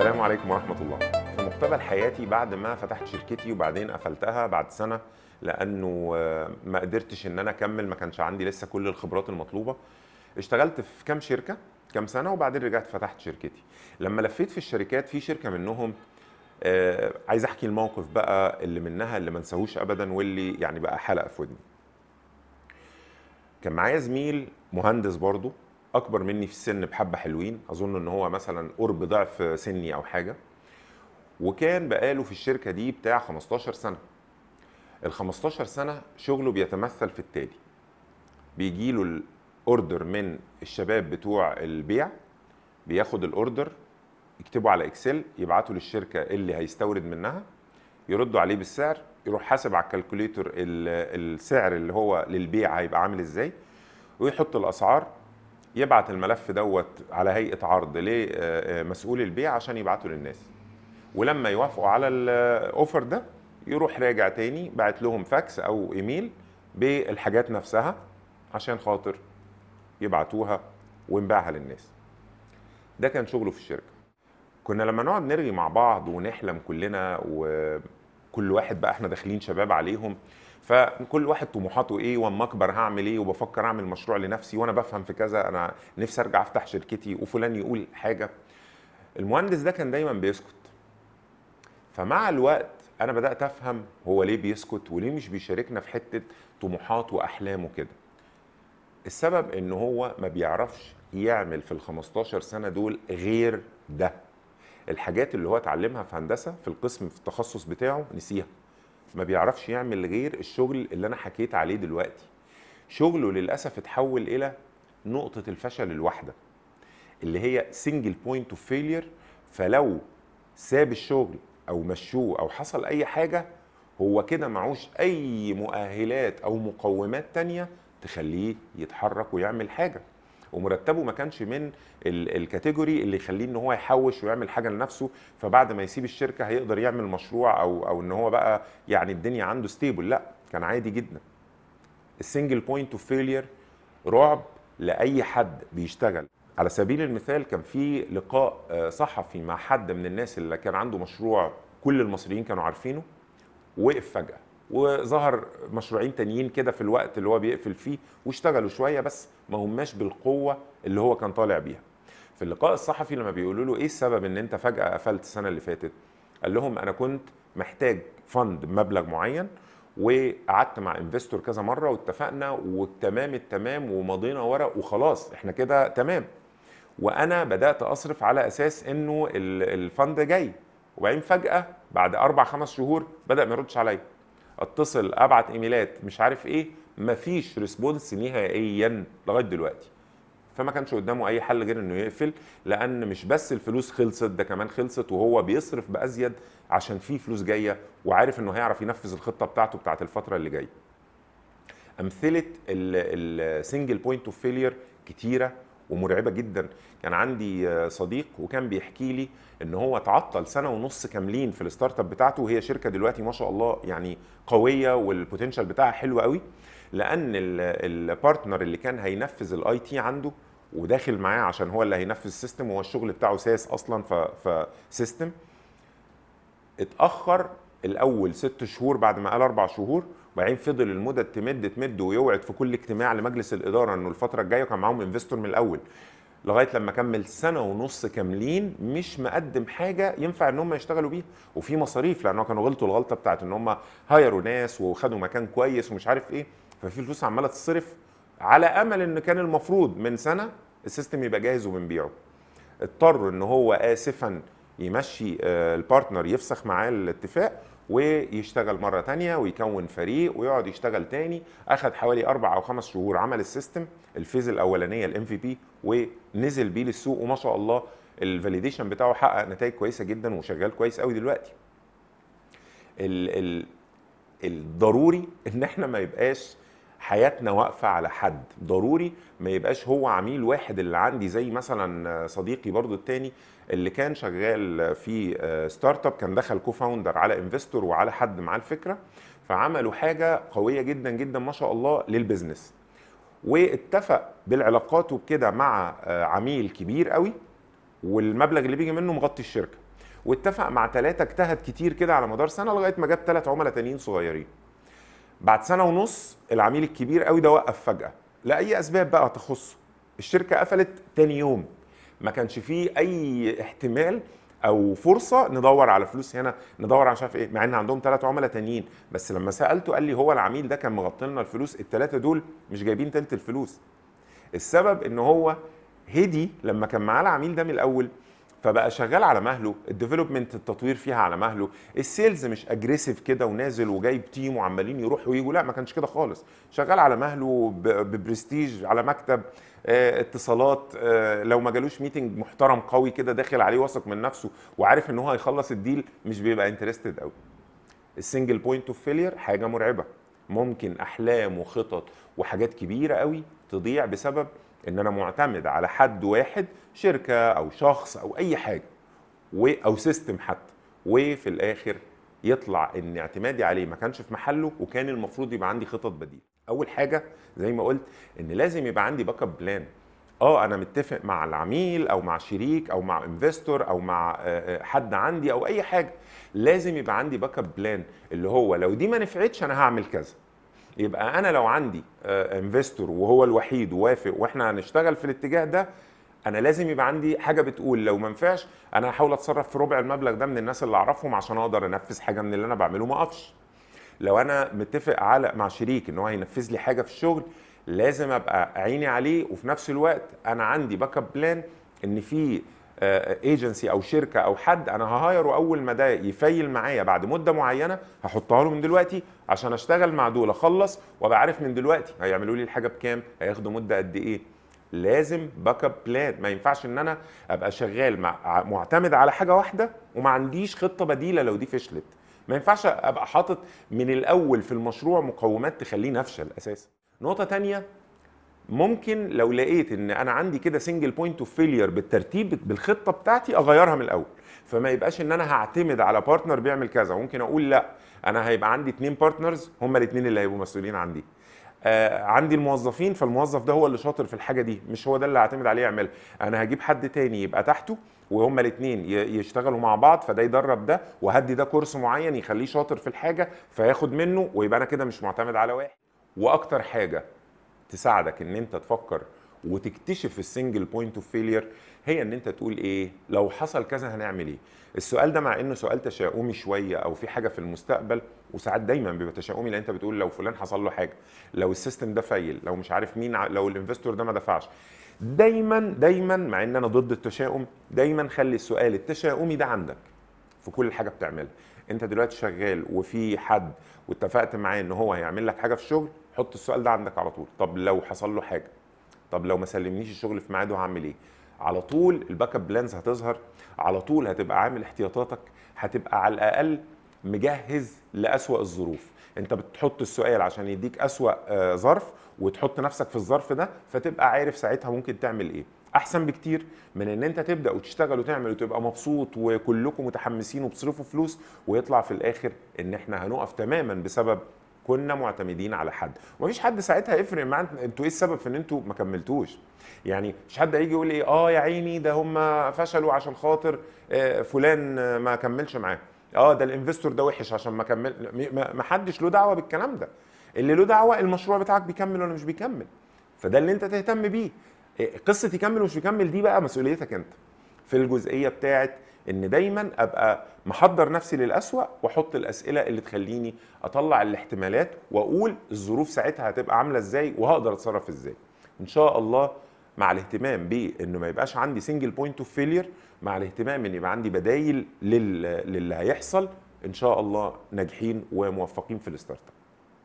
السلام عليكم ورحمة الله في مقتبل حياتي بعد ما فتحت شركتي وبعدين قفلتها بعد سنة لأنه آه، ما قدرتش إن أنا أكمل ما كانش عندي لسه كل الخبرات المطلوبة اشتغلت في كام شركة كام سنة وبعدين رجعت فتحت شركتي لما لفيت في الشركات في شركة منهم آه، عايز احكي الموقف بقى اللي منها اللي ما انساهوش ابدا واللي يعني بقى حلقه في ودني كان معايا زميل مهندس برضه اكبر مني في السن بحبه حلوين اظن ان هو مثلا قرب ضعف سني او حاجه وكان بقاله في الشركه دي بتاع 15 سنه ال 15 سنه شغله بيتمثل في التالي بيجي له الاوردر من الشباب بتوع البيع بياخد الاوردر يكتبوا على اكسل يبعتوا للشركه اللي هيستورد منها يردوا عليه بالسعر يروح حاسب على الكالكوليتور ال- السعر اللي هو للبيع هيبقى عامل ازاي ويحط الاسعار يبعت الملف دوت على هيئه عرض لمسؤول البيع عشان يبعته للناس ولما يوافقوا على الاوفر ده يروح راجع تاني بعت لهم فاكس او ايميل بالحاجات نفسها عشان خاطر يبعتوها ونبيعها للناس ده كان شغله في الشركه كنا لما نقعد نرغي مع بعض ونحلم كلنا وكل واحد بقى احنا داخلين شباب عليهم فكل واحد طموحاته ايه واما اكبر هعمل ايه وبفكر اعمل مشروع لنفسي وانا بفهم في كذا انا نفسي ارجع افتح شركتي وفلان يقول حاجه المهندس ده كان دايما بيسكت فمع الوقت انا بدات افهم هو ليه بيسكت وليه مش بيشاركنا في حته طموحات واحلامه كده السبب ان هو ما بيعرفش يعمل في ال 15 سنه دول غير ده الحاجات اللي هو اتعلمها في هندسه في القسم في التخصص بتاعه نسيها ما بيعرفش يعمل غير الشغل اللي انا حكيت عليه دلوقتي شغله للاسف اتحول الى نقطه الفشل الواحده اللي هي سنجل بوينت اوف فيلير فلو ساب الشغل او مشوه او حصل اي حاجه هو كده معوش اي مؤهلات او مقومات تانية تخليه يتحرك ويعمل حاجه ومرتبه ما كانش من ال- الكاتيجوري اللي يخليه ان هو يحوش ويعمل حاجه لنفسه فبعد ما يسيب الشركه هيقدر يعمل مشروع او او ان هو بقى يعني الدنيا عنده ستيبل لا كان عادي جدا السنجل بوينت اوف فيلير رعب لاي حد بيشتغل على سبيل المثال كان في لقاء آه، صحفي مع حد من الناس اللي كان عنده مشروع كل المصريين كانوا عارفينه وقف فجأة وظهر مشروعين تانيين كده في الوقت اللي هو بيقفل فيه واشتغلوا شوية بس ما هماش بالقوة اللي هو كان طالع بيها في اللقاء الصحفي لما بيقولوا له ايه السبب ان انت فجأة قفلت السنة اللي فاتت قال لهم انا كنت محتاج فند بمبلغ معين وقعدت مع انفستور كذا مره واتفقنا والتمام التمام ومضينا ورق وخلاص احنا كده تمام وانا بدات اصرف على اساس انه ال- الفند جاي وبعدين فجاه بعد اربع خمس شهور بدا ما يردش عليا اتصل ابعت ايميلات مش عارف ايه مفيش ريسبونس نهائيا لغايه دلوقتي فما كانش قدامه اي حل غير انه يقفل لان مش بس الفلوس خلصت ده كمان خلصت وهو بيصرف بازيد عشان في فلوس جايه وعارف انه هيعرف ينفذ الخطه بتاعته بتاعت الفتره اللي جايه امثله السنجل بوينت اوف فيلير كتيره ومرعبه جدا كان عندي آه، صديق وكان بيحكي لي ان هو تعطل سنه ونص كاملين في الستارت اب بتاعته وهي شركه دلوقتي ما شاء الله يعني قويه والبوتنشال بتاعها حلو قوي لان ال- البارتنر اللي كان هينفذ الاي تي عنده وداخل معاه عشان هو اللي هينفذ السيستم وهو الشغل بتاعه ساس اصلا ف- فسيستم اتاخر الاول ست شهور بعد ما قال اربع شهور وبعدين فضل المدد تمد تمد ويوعد في كل اجتماع لمجلس الاداره انه الفتره الجايه وكان معاهم انفستور من الاول لغايه لما كمل سنه ونص كاملين مش مقدم حاجه ينفع ان هم يشتغلوا بيها وفي مصاريف لانه كانوا غلطوا الغلطه بتاعت ان هم هايروا ناس وخدوا مكان كويس ومش عارف ايه ففي فلوس عماله تتصرف على امل ان كان المفروض من سنه السيستم يبقى جاهز وبنبيعه اضطر ان هو اسفا يمشي آه، البارتنر يفسخ معاه الاتفاق ويشتغل مره تانية ويكون فريق ويقعد يشتغل تاني اخد حوالي اربع او خمس شهور عمل السيستم الفيز الاولانيه الام في بي ونزل بيه للسوق وما شاء الله الفاليديشن بتاعه حقق نتائج كويسه جدا وشغال كويس قوي دلوقتي ال ال الضروري ان احنا ما يبقاش حياتنا واقفه على حد ضروري ما يبقاش هو عميل واحد اللي عندي زي مثلا صديقي برضو التاني اللي كان شغال في ستارت اب كان دخل كوفاوندر على انفستور وعلى حد معاه الفكره فعملوا حاجه قويه جدا جدا ما شاء الله للبزنس واتفق بالعلاقات وبكده مع عميل كبير قوي والمبلغ اللي بيجي منه مغطي الشركه واتفق مع ثلاثه اجتهد كتير كده على مدار سنه لغايه ما جاب ثلاث عملاء تانيين صغيرين بعد سنه ونص العميل الكبير قوي ده وقف فجاه لاي اسباب بقى تخصه الشركه قفلت تاني يوم ما كانش فيه اي احتمال او فرصه ندور على فلوس هنا ندور على مش عارف ايه مع ان عندهم ثلاث عملاء تانيين بس لما سالته قال لي هو العميل ده كان مغطي لنا الفلوس الثلاثه دول مش جايبين تلت الفلوس السبب ان هو هدي لما كان معاه العميل ده من الاول فبقى شغال على مهله الديفلوبمنت التطوير فيها على مهله السيلز مش اجريسيف كده ونازل وجايب تيم وعمالين يروحوا ويجوا لا ما كانش كده خالص شغال على مهله ببرستيج على مكتب اه اتصالات اه لو ما جالوش ميتنج محترم قوي كده داخل عليه واثق من نفسه وعارف ان هو هيخلص الديل مش بيبقى انترستد قوي السنجل بوينت اوف فيلير حاجه مرعبه ممكن احلام وخطط وحاجات كبيره قوي تضيع بسبب ان انا معتمد على حد واحد شركه او شخص او اي حاجه و او سيستم حتى وفي الاخر يطلع ان اعتمادي عليه ما كانش في محله وكان المفروض يبقى عندي خطط بديله اول حاجه زي ما قلت ان لازم يبقى عندي باك اب بلان اه انا متفق مع العميل او مع شريك او مع انفستور او مع حد عندي او اي حاجه لازم يبقى عندي باك اب بلان اللي هو لو دي ما نفعتش انا هعمل كذا يبقى انا لو عندي انفستور وهو الوحيد ووافق واحنا هنشتغل في الاتجاه ده انا لازم يبقى عندي حاجه بتقول لو ما نفعش انا هحاول اتصرف في ربع المبلغ ده من الناس اللي اعرفهم عشان اقدر انفذ حاجه من اللي انا بعمله ما اقفش لو انا متفق على مع شريك ان هو هينفذ لي حاجه في الشغل لازم ابقى عيني عليه وفي نفس الوقت انا عندي باك اب بلان ان في ايجنسي او شركه او حد انا ههايره اول ما ده يفيل معايا بعد مده معينه هحطها له من دلوقتي عشان اشتغل مع دول اخلص وابقى عارف من دلوقتي هيعملوا لي الحاجه بكام هياخدوا مده قد ايه لازم باك اب بلان ما ينفعش ان انا ابقى شغال مع معتمد على حاجه واحده وما عنديش خطه بديله لو دي فشلت ما ينفعش ابقى حاطط من الاول في المشروع مقومات تخليه نفشل اساسا نقطه تانية ممكن لو لقيت ان انا عندي كده سنجل بوينت اوف فيلير بالترتيب بالخطه بتاعتي اغيرها من الاول فما يبقاش ان انا هعتمد على بارتنر بيعمل كذا ممكن اقول لا انا هيبقى عندي اتنين بارتنرز هما الاثنين اللي هيبقوا مسؤولين عندي آه عندي الموظفين فالموظف ده هو اللي شاطر في الحاجه دي مش هو ده اللي هعتمد عليه يعمل انا هجيب حد تاني يبقى تحته وهما الاثنين يشتغلوا مع بعض فده يدرب ده وهدي ده كورس معين يخليه شاطر في الحاجه فياخد منه ويبقى انا كده مش معتمد على واحد واكتر حاجه تساعدك ان انت تفكر وتكتشف السنجل بوينت اوف فيلير هي ان انت تقول ايه لو حصل كذا هنعمل ايه السؤال ده مع انه سؤال تشاؤمي شويه او في حاجه في المستقبل وساعات دايما بيبقى تشاؤمي لان انت بتقول لو فلان حصل له حاجه لو السيستم ده فايل لو مش عارف مين لو الانفستور ده ما دفعش دايما دايما مع ان انا ضد التشاؤم دايما خلي السؤال التشاؤمي ده عندك في كل حاجه بتعملها انت دلوقتي شغال وفي حد واتفقت معاه ان هو هيعمل لك حاجه في الشغل حط السؤال ده عندك على طول طب لو حصل له حاجه طب لو ما سلمنيش الشغل في ميعاده هعمل ايه على طول الباك اب بلانز هتظهر على طول هتبقى عامل احتياطاتك هتبقى على الاقل مجهز لاسوا الظروف انت بتحط السؤال عشان يديك اسوا ظرف وتحط نفسك في الظرف ده فتبقى عارف ساعتها ممكن تعمل ايه احسن بكتير من ان انت تبدا وتشتغل وتعمل وتبقى مبسوط وكلكم متحمسين وبتصرفوا فلوس ويطلع في الاخر ان احنا هنقف تماما بسبب كنا معتمدين على حد ومفيش حد ساعتها يفرق معاه انتوا ايه السبب في ان انتوا ما كملتوش يعني مش حد هيجي يقول ايه اه يا عيني ده هم فشلوا عشان خاطر آه فلان ما كملش معاه اه ده الانفستور ده وحش عشان ما كمل ما حدش له دعوه بالكلام ده اللي له دعوه المشروع بتاعك بيكمل ولا مش بيكمل فده اللي انت تهتم بيه قصه يكمل ومش بيكمل دي بقى مسؤوليتك انت في الجزئيه بتاعت ان دايما ابقى محضر نفسي للاسوأ واحط الاسئله اللي تخليني اطلع الاحتمالات واقول الظروف ساعتها هتبقى عامله ازاي وهقدر اتصرف ازاي ان شاء الله مع الاهتمام بانه ما يبقاش عندي سنجل بوينت اوف فيلير مع الاهتمام ان يبقى عندي بدايل للي هيحصل ان شاء الله ناجحين وموفقين في الستارت اب